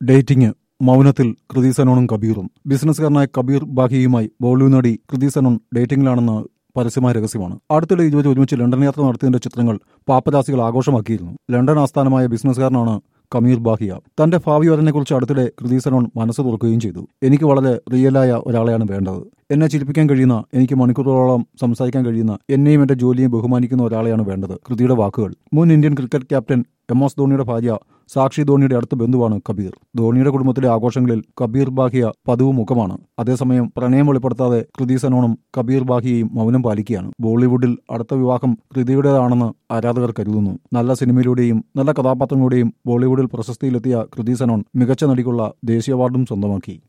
dating മൗനത്തിൽ കൃതി സനോണും കബീറും ബിസിനസ്സുകാരനായ കബീർ ബാഹിയുമായി ബോളിവുഡ് നടി കൃതി സനോൺ ഡേറ്റിംഗിലാണെന്ന് പരസ്യമായ രഹസ്യമാണ് അടുത്തിടെ ഇരുവരും ഒരുമിച്ച് ലണ്ടൻ യാത്ര നടത്തിയതിന്റെ ചിത്രങ്ങൾ പാപ്പരാസികൾ ആഘോഷമാക്കിയിരുന്നു ലണ്ടൻ ആസ്ഥാനമായ ബിസിനസ്സുകാരനാണ് കമീർ ബാഹിയ തന്റെ ഭാവി വരനെക്കുറിച്ച് അടുത്തിടെ കൃതി സനോൺ മനസ്സ് തുറക്കുകയും ചെയ്തു എനിക്ക് വളരെ റിയലായ ഒരാളെയാണ് വേണ്ടത് എന്നെ ചിരിപ്പിക്കാൻ കഴിയുന്ന എനിക്ക് മണിക്കൂറുകളോളം സംസാരിക്കാൻ കഴിയുന്ന എന്നെയും എന്റെ ജോലിയും ബഹുമാനിക്കുന്ന ഒരാളെയാണ് വേണ്ടത് കൃതിയുടെ വാക്കുകൾ മുൻ Indian cricket captain M S ധോണിയുടെ ഭാര്യ സാക്ഷി ധോണിയുടെ അടുത്ത ബന്ധുവാണ് കബീർ ധോണിയുടെ കുടുംബത്തിലെ ആഘോഷങ്ങളിൽ കബീർ ബാഹിയ പതിവ് മുഖമാണ് അതേസമയം പ്രണയം വെളിപ്പെടുത്താതെ കൃതി സനോണും കബീർ ബാഹിയയും മൗനം പാലിക്കുകയാണ് ബോളിവുഡിൽ അടുത്ത വിവാഹം കൃതിയുടേതാണെന്ന് ആരാധകർ കരുതുന്നു നല്ല സിനിമയിലൂടെയും നല്ല കഥാപാത്രങ്ങളുടെയും ബോളിവുഡിൽ പ്രശസ്തിയിലെത്തിയ കൃതി സനോൺ മികച്ച നടിക്കുള്ള ദേശീയ അവാർഡും സ്വന്തമാക്കി